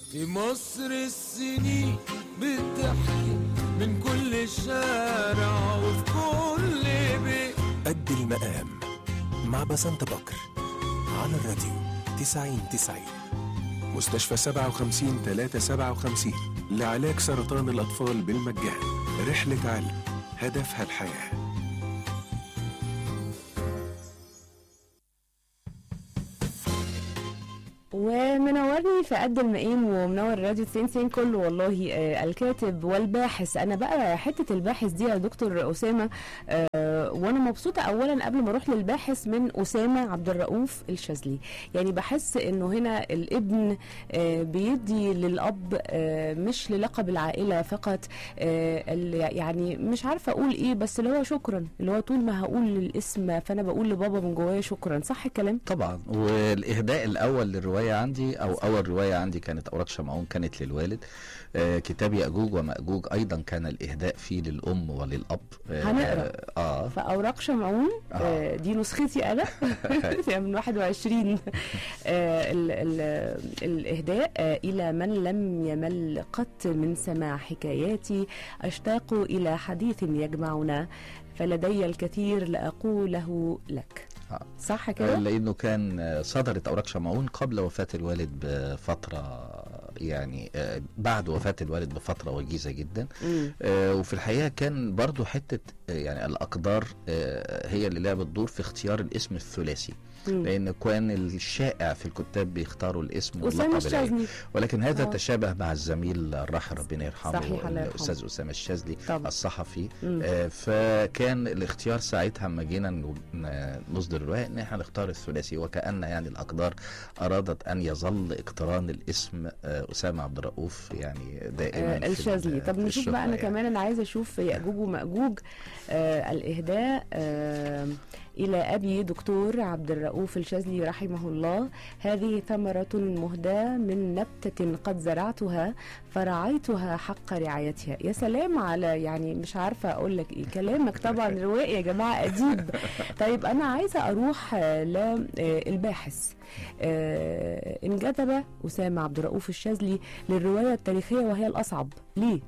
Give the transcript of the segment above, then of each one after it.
في مصر السنين بتحكي من كل شارع وفي كل بيت قد المقام مع بسنت بكر على الراديو 90 90 مستشفى 57 357 لعلاج سرطان الأطفال بالمجان رحلة علم هدفها الحياه ومنورني في قد المقام ومنور الراديو 90 كله والله آه الكاتب والباحث انا بقى حته الباحث دي يا دكتور اسامه آه وانا مبسوطه اولا قبل ما اروح للباحث من اسامه عبد الرؤوف الشاذلي يعني بحس انه هنا الابن آه بيدي للاب آه مش للقب العائله فقط آه ال- يعني مش عارفه اقول ايه بس اللي هو شكرا اللي هو طول ما هقول الاسم فانا بقول لبابا من جوايا شكرا صح الكلام طبعا والاهداء الاول للروايه عندي او اول روايه عندي كانت اوراق شمعون كانت للوالد آه كتاب ياجوج وماجوج ايضا كان الاهداء فيه للام وللاب آه هنقرأ. اه فأوراق شمعون آه. آه. دي نسختي أنا يعني من 21 آه ال ال الإهداء آه إلى من لم يمل قط من سماع حكاياتي أشتاق إلى حديث يجمعنا فلدي الكثير لأقوله لك آه. صح كده؟ لانه كان آه، صدرت اوراق شمعون قبل وفاه الوالد بفتره يعني آه، بعد وفاه الوالد بفتره وجيزه جدا مم. آه، وفي الحقيقه كان برضو حته آه، يعني الاقدار آه، هي اللي لعبت دور في اختيار الاسم الثلاثي مم. لان كان الشائع في الكتاب بيختاروا الاسم أسامة واللقب العائلي الشاذلي ولكن هذا آه. تشابه مع الزميل الراحل ربنا يرحمه صحيح، الله يرحمه. الاستاذ اسامه الشاذلي طبعا. الصحفي مم. آه، فكان الاختيار ساعتها لما جينا ن- ن- نصدر الروايه ان احنا نختار الثلاثي وكان يعني الاقدار ارادت ان يظل اقتران الاسم آه، اسامه عبد الرؤوف يعني دائما آه في الشاذلي ال- طب في نشوف الشهرة بقى انا يعني. كمان انا عايزه اشوف ياجوج وماجوج آه الاهداء آه الى ابي دكتور عبد الرؤوف الشاذلي رحمه الله هذه ثمره مهداه من نبته قد زرعتها فرعيتها حق رعايتها يا سلام على يعني مش عارفه اقول لك ايه كلامك طبعا روائي يا جماعه اديب طيب انا عايزه اروح آه، للباحث آه، انجذب اسامه عبد الرؤوف الشاذلي للروايه التاريخيه وهي الاصعب ليه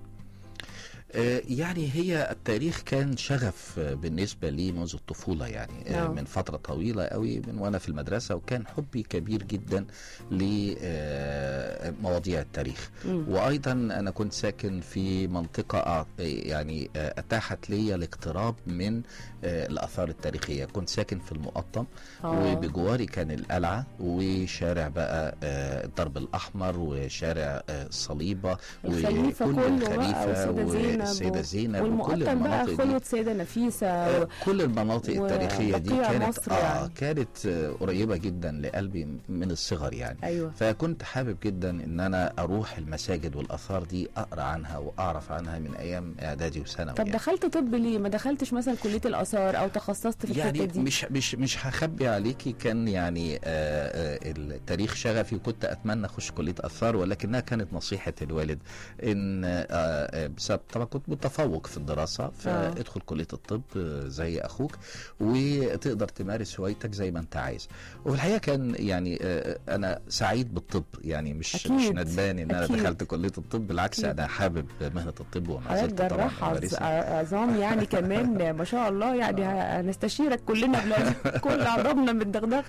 آه، يعني هي التاريخ كان شغف آه، بالنسبة لي منذ الطفولة يعني آه، نعم. من فترة طويلة قوي من وأنا في المدرسة وكان حبي كبير جدا لمواضيع التاريخ مم. وأيضا أنا كنت ساكن في منطقة أع- يعني آه، أتاحت لي الاقتراب من آه، الآثار التاريخية كنت ساكن في المقطم آه. وبجواري كان القلعة وشارع بقى آه، الدرب الأحمر وشارع آه، الصليبة الخليفه وكل كله بقى الخليفة والسيده زينب والسيدة و- زينب وكل والمقطم بقى المناطق دي خلوة سيدة نفيسة آه، و... كل المناطق و- التاريخية دي بقيع كانت مصر آه يعني. كانت آه، قريبة جدا لقلبي من الصغر يعني ايوه فكنت حابب جدا ان انا اروح المساجد والاثار دي اقرا عنها واعرف عنها من ايام اعدادي وثانوي طب يعني. دخلت طب ليه ما دخلتش مثلا كلية الآثار أو تخصصت في يعني الحتة دي مش مش مش هخبي عليكي كان يعني آه آه التاريخ شغفي وكنت اتمنى اخش كليه اثار ولكنها كانت نصيحه الوالد ان آه آه بسبب طبعا كنت متفوق في الدراسه فادخل كليه الطب آه زي اخوك وتقدر تمارس هوايتك زي ما انت عايز وفي الحقيقه كان يعني آه انا سعيد بالطب يعني مش أكيد. مش ندمان ان انا أكيد. دخلت كليه الطب بالعكس أكيد. انا حابب مهنه الطب وما حضرتك زلت طبعا جراح عظ- امارسها عظام يعني كمان ما شاء الله يعني ه- هنستشيرك كلنا بلازم كل عظامنا متدغدغة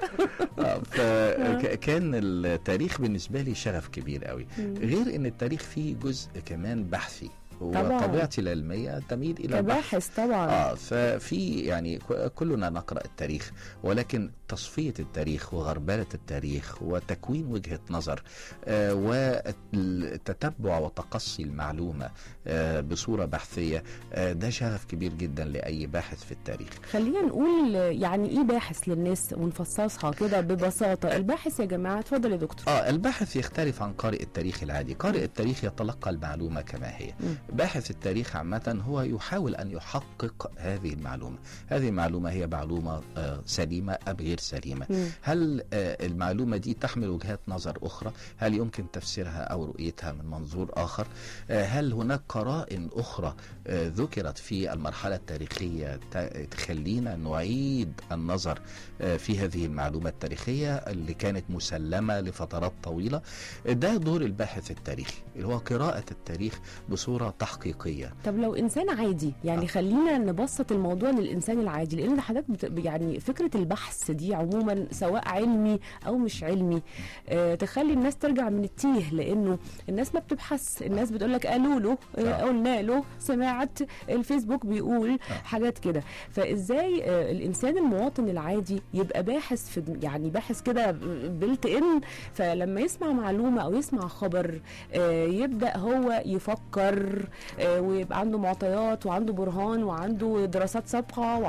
فكان التاريخ بالنسبه لي شغف كبير قوي غير ان التاريخ فيه جزء كمان بحثي طبعاً. وطبيعتي العلميه تميل الى البحث كباحث طبعا اه ففي يعني ك- كلنا نقرا التاريخ ولكن تصفيه التاريخ وغربله التاريخ وتكوين وجهه نظر آه والتتبع وتقصي المعلومه آه بصوره بحثيه آه ده شغف كبير جدا لاي باحث في التاريخ خلينا نقول يعني ايه باحث للناس ونفصصها كده ببساطة الباحث يا جماعة اتفضل يا دكتور اه الباحث يختلف عن قارئ التاريخ العادي قارئ التاريخ يتلقى المعلومة كما هي مم. باحث التاريخ عامة هو يحاول أن يحقق هذه المعلومة هذه المعلومة هي معلومة آه سليمة أم غير سليمة مم. هل آه، المعلومة دي تحمل وجهات نظر أخرى هل يمكن تفسيرها أو رؤيتها من منظور آخر آه، هل هناك قرائن أخرى آه، ذكرت في المرحلة التاريخية ت- تخلينا نعيد النظر آه، في هذه المعلومة التاريخية اللي كانت مسلمة لفترات طويلة ده دور الباحث التاريخي اللي هو قراءة التاريخ بصورة تحقيقية طب لو انسان عادي يعني آه. خلينا نبسط الموضوع للانسان العادي لان حضرتك بت... يعني فكره البحث دي عموما سواء علمي او مش علمي آه تخلي الناس ترجع من التيه لانه الناس ما بتبحث الناس بتقول لك قالوا له آه آه. قلنا له سمعت الفيسبوك بيقول آه. حاجات كده فازاي آه الانسان المواطن العادي يبقى باحث في يعني باحث كده بلت ان فلما يسمع معلومه او يسمع خبر آه يبدا هو يفكر آه، ويبقى عنده معطيات وعنده برهان وعنده دراسات سابقه